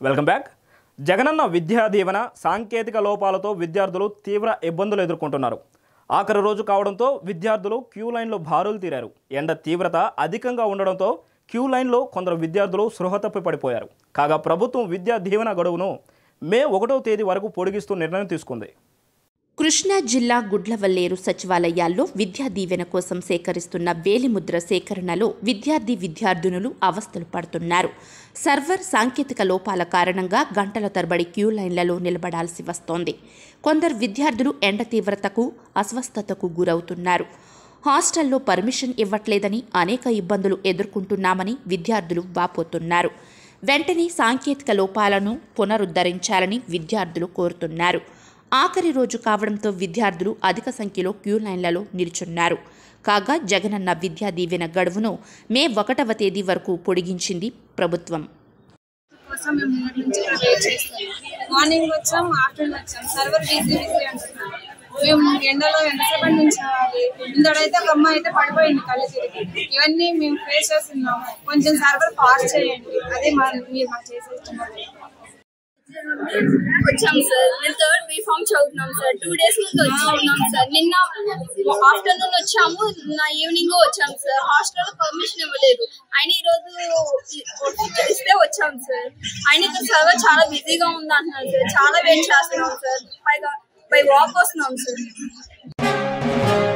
welcome back Jagananna విద్యా దీవెన సాంకేతిక లోపాలతో విద్యార్థులు తీవ్ర ఇబ్బందులు ఎదుర్కొంటున్నారు ఆఖరి రోజు కావడంతో విద్యార్థులు క్యూ లైన్లో బారులు తీరారు ఎండ తీవ్రత అధికంగా ఉండడంతో క్యూ లైన్లో కొందరు విద్యార్థులు సృహ తప్పి పడిపోయారు కాగా ప్రభుత్వం విద్యా దీవెన గడువును మే ఒకటో తేదీ వరకు పొడిగిస్తూ నిర్ణయం తీసుకుంది కృష్ణా జిల్లా గుడ్లవల్లేరు సచివాలయాల్లో విద్యా దీవెన కోసం సేకరిస్తున్న వేలిముద్ర సేకరణలో విద్యార్థి విద్యార్థినులు అవస్థలు పడుతున్నారు సర్వర్ సాంకేతిక లోపాల కారణంగా గంటల తరబడి క్యూ లైన్లలో నిలబడాల్సి వస్తోంది కొందరు విద్యార్థులు ఎండ తీవ్రతకు అస్వస్థతకు గురవుతున్నారు హాస్టల్లో పర్మిషన్ ఇవ్వట్లేదని అనేక ఇబ్బందులు ఎదుర్కొంటున్నామని విద్యార్థులు వాపోతున్నారు వెంటనే సాంకేతిక లోపాలను పునరుద్ధరించాలని విద్యార్థులు కోరుతున్నారు ఆఖరి రోజు కావడంతో విద్యార్థులు అధిక సంఖ్యలో క్యూ లైన్లలో నిల్చున్నారు కాగా జగనన్న విద్యా దీవెన గడువును మే ఒకటవ తేదీ వరకు పొడిగించింది ప్రభుత్వం కోసం మేము నిన్నటి నుంచి ఇక్కడ వెయిట్ చేస్తాం మార్నింగ్ వచ్చాం ఆఫ్టర్నూన్ వచ్చాం సర్వర్ బిజీ బిజీ అంటున్నాం మేము ఎండలో ఎంతసేపటి నుంచి రావాలి ఇందడైతే ఒక అమ్మాయి అయితే పడిపోయింది కళ్ళు తిరిగి ఇవన్నీ మేము ఫేస్ చేస్తున్నాము కొంచెం సర్వర్ ఫాస్ట్ చేయండి అదే మా మీరు మాకు చేసేస్తున్నారు వచ్చాం సార్ నేను థర్డ్ బీ ఫామ్ చదువుతున్నాం సార్ టూ డేస్ నుంచి వచ్చి ఉన్నాం సార్ నిన్న ఆఫ్టర్నూన్ వచ్చాము నా ఈవినింగ్ వచ్చాం సార్ హాస్టల్లో పర్మిషన్ ఇవ్వలేదు అయినా ఈ రోజు ఇస్తే వచ్చాం సార్ అయినా ఇక్కడ సర్వర్ చాలా బిజీగా ఉంది అంటున్నారు సార్ చాలా వెయిట్ చేస్తున్నాం సార్ పైగా బై వాక్ వస్తున్నాం సార్